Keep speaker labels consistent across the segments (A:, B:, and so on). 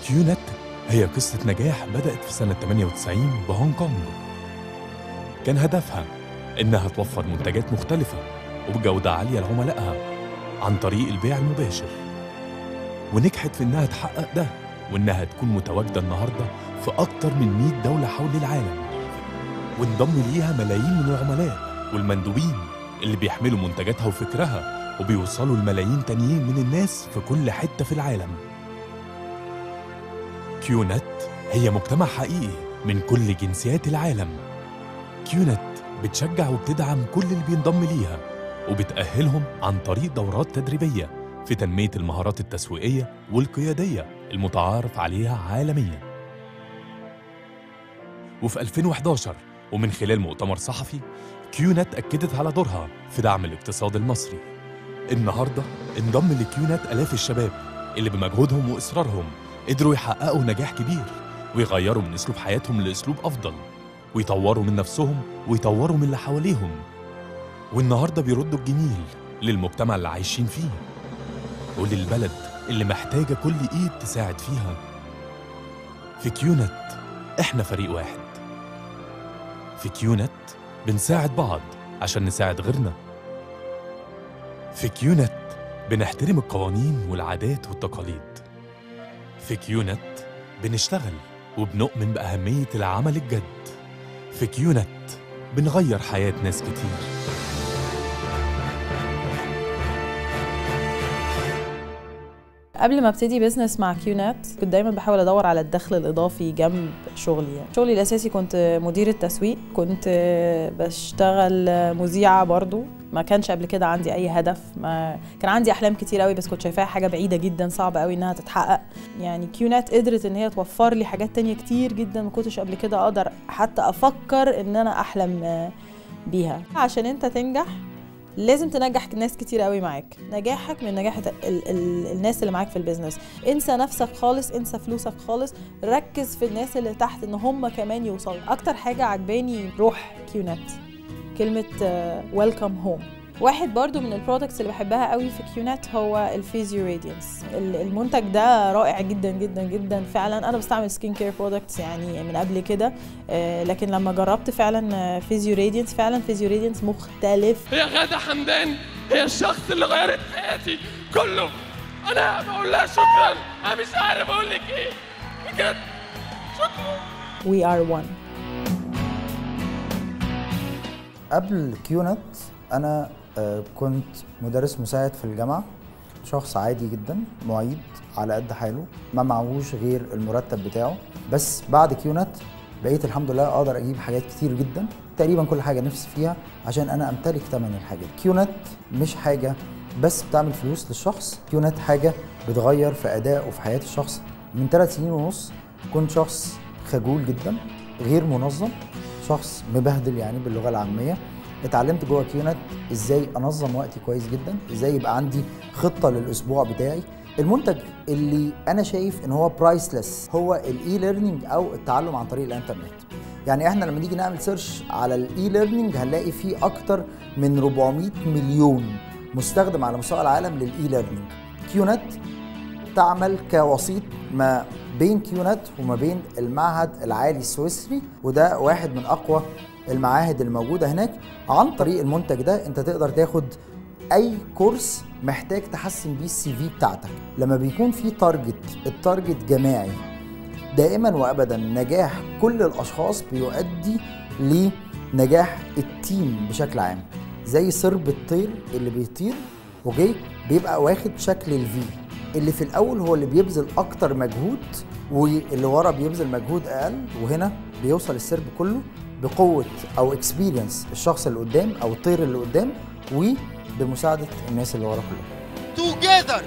A: كيونت هي قصة نجاح بدأت في سنة 98 بهونج كونج كان هدفها إنها توفر منتجات مختلفة وبجودة عالية لعملائها عن طريق البيع المباشر ونجحت في إنها تحقق ده وإنها تكون متواجدة النهاردة في أكتر من 100 دولة حول العالم وانضم ليها ملايين من العملاء والمندوبين اللي بيحملوا منتجاتها وفكرها وبيوصلوا لملايين تانيين من الناس في كل حتة في العالم كيونت هي مجتمع حقيقي من كل جنسيات العالم كيونت بتشجع وبتدعم كل اللي بينضم ليها وبتأهلهم عن طريق دورات تدريبية في تنمية المهارات التسويقية والقيادية المتعارف عليها عالمياً وفي 2011 ومن خلال مؤتمر صحفي كيونت أكدت على دورها في دعم الاقتصاد المصري النهاردة انضم لكيونت آلاف الشباب اللي بمجهودهم وإصرارهم قدروا يحققوا نجاح كبير ويغيروا من أسلوب حياتهم لأسلوب أفضل ويطوروا من نفسهم ويطوروا من اللي حواليهم والنهاردة بيردوا الجميل للمجتمع اللي عايشين فيه وللبلد اللي محتاجة كل إيد تساعد فيها في كيونت إحنا فريق واحد في كيونت بنساعد بعض عشان نساعد غيرنا في كيونت بنحترم القوانين والعادات والتقاليد في كيونت بنشتغل وبنؤمن بأهمية العمل الجد في كيونت بنغير حياة ناس كتير
B: قبل ما ابتدي بزنس مع كيونات كنت دايما بحاول ادور على الدخل الاضافي جنب شغلي يعني شغلي الاساسي كنت مدير التسويق كنت بشتغل مذيعه برضو ما كانش قبل كده عندي اي هدف ما كان عندي احلام كتير قوي بس كنت شايفاها حاجه بعيده جدا صعبه قوي انها تتحقق يعني كيونات قدرت ان هي توفر لي حاجات تانية كتير جدا ما كنتش قبل كده اقدر حتى افكر ان انا احلم بيها عشان انت تنجح لازم تنجح ناس كتير قوي معاك نجاحك من نجاح ال ال الناس اللي معاك في البيزنس انسى نفسك خالص انسى فلوسك خالص ركز في الناس اللي تحت ان هم كمان يوصلوا اكتر حاجه عجباني روح كيونت كلمه ويلكم هوم واحد برضو من البرودكتس اللي بحبها قوي في كيونات هو الفيزيو راديانس المنتج ده رائع جدا جدا جدا فعلا انا بستعمل سكين كير برودكتس يعني من قبل كده لكن لما جربت فعلا فيزيو راديانس فعلا فيزيو راديانس مختلف
C: هي غادة حمدان هي الشخص اللي غيرت حياتي كله انا بقول لها شكرا انا مش عارف اقول لك ايه بجد شكرا
B: We are one
D: قبل كيونت انا كنت مدرس مساعد في الجامعه شخص عادي جدا معيد على قد حاله ما معهوش غير المرتب بتاعه بس بعد كيونت بقيت الحمد لله اقدر اجيب حاجات كتير جدا تقريبا كل حاجه نفسي فيها عشان انا امتلك ثمن الحاجات كيونت مش حاجه بس بتعمل فلوس للشخص كيونت حاجه بتغير في اداء وفي حياه الشخص من ثلاث سنين ونص كنت شخص خجول جدا غير منظم شخص مبهدل يعني باللغه العاميه اتعلمت جوه كيونت ازاي انظم وقتي كويس جدا ازاي يبقى عندي خطه للاسبوع بتاعي المنتج اللي انا شايف ان هو برايسلس هو الاي ليرنينج او التعلم عن طريق الانترنت يعني احنا لما نيجي نعمل سيرش على الاي ليرنينج هنلاقي فيه اكتر من 400 مليون مستخدم على مستوى العالم للاي ليرنينج كيونت تعمل كوسيط ما بين كيونت وما بين المعهد العالي السويسري وده واحد من اقوى المعاهد الموجودة هناك عن طريق المنتج ده انت تقدر تاخد اي كورس محتاج تحسن بيه السي في بتاعتك لما بيكون في تارجت التارجت جماعي دائما وابدا نجاح كل الاشخاص بيؤدي لنجاح التيم بشكل عام زي سرب الطير اللي بيطير اوكي بيبقى واخد شكل الفي اللي في الاول هو اللي بيبذل اكتر مجهود واللي ورا بيبذل مجهود اقل وهنا بيوصل السرب كله بقوه او اكسبيرينس الشخص اللي قدام او الطير اللي قدام وبمساعده الناس اللي ورا كلها
E: together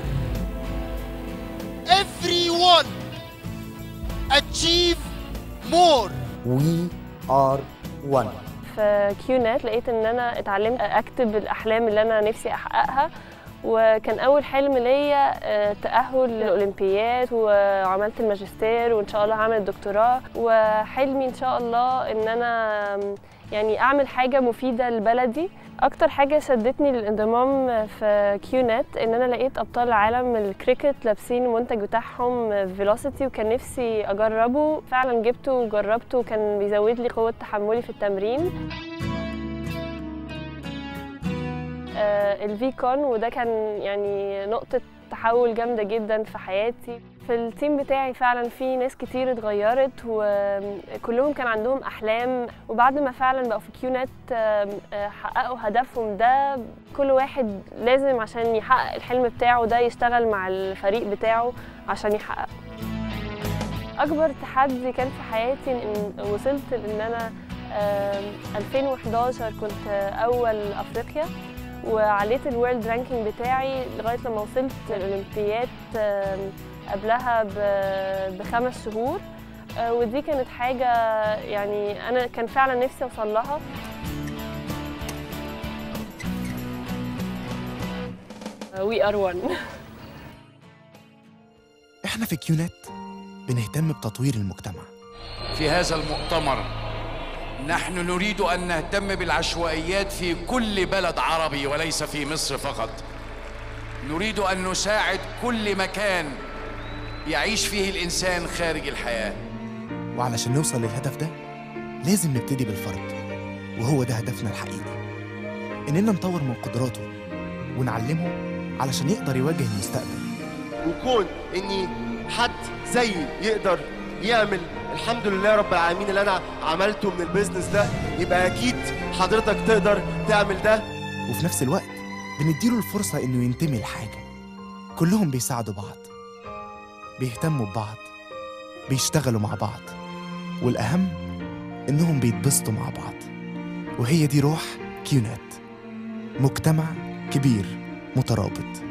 E: everyone achieve more
D: وي ار 1
F: في كيونات لقيت ان انا اتعلمت اكتب الاحلام اللي انا نفسي احققها وكان اول حلم ليا آه، تاهل للاولمبياد وعملت الماجستير وان شاء الله هعمل الدكتوراه وحلمي ان شاء الله ان انا يعني اعمل حاجه مفيده لبلدي اكتر حاجه شدتني للانضمام في كيونت ان انا لقيت ابطال العالم الكريكت لابسين المنتج بتاعهم فيلوسيتي وكان نفسي اجربه فعلا جبته وجربته وكان بيزود لي قوه تحملي في التمرين الفي كون وده كان يعني نقطه تحول جامده جدا في حياتي في التيم بتاعي فعلا في ناس كتير اتغيرت وكلهم كان عندهم احلام وبعد ما فعلا بقوا في كيونت حققوا هدفهم ده كل واحد لازم عشان يحقق الحلم بتاعه ده يشتغل مع الفريق بتاعه عشان يحققه اكبر تحدي كان في حياتي ان وصلت ان انا 2011 كنت اول افريقيا وعليت الورلد رانكينج بتاعي لغايه لما وصلت الاولمبياد قبلها بخمس شهور ودي كانت حاجه يعني انا كان فعلا نفسي اوصل لها وي ار 1
G: احنا في كيونت بنهتم بتطوير المجتمع
H: في هذا المؤتمر نحن نريد ان نهتم بالعشوائيات في كل بلد عربي وليس في مصر فقط نريد ان نساعد كل مكان يعيش فيه الانسان خارج الحياه
G: وعلشان نوصل للهدف ده لازم نبتدي بالفرد وهو ده هدفنا الحقيقي اننا نطور من قدراته ونعلمه علشان يقدر يواجه المستقبل
I: وكون اني حد زيي يقدر يعمل الحمد لله رب العالمين اللي انا عملته من البيزنس ده يبقى اكيد حضرتك تقدر تعمل ده
G: وفي نفس الوقت بنديله الفرصة إنه ينتمي لحاجة كلهم بيساعدوا بعض بيهتموا ببعض بيشتغلوا مع بعض والأهم إنهم بيتبسطوا مع بعض وهي دي روح كيونات مجتمع كبير مترابط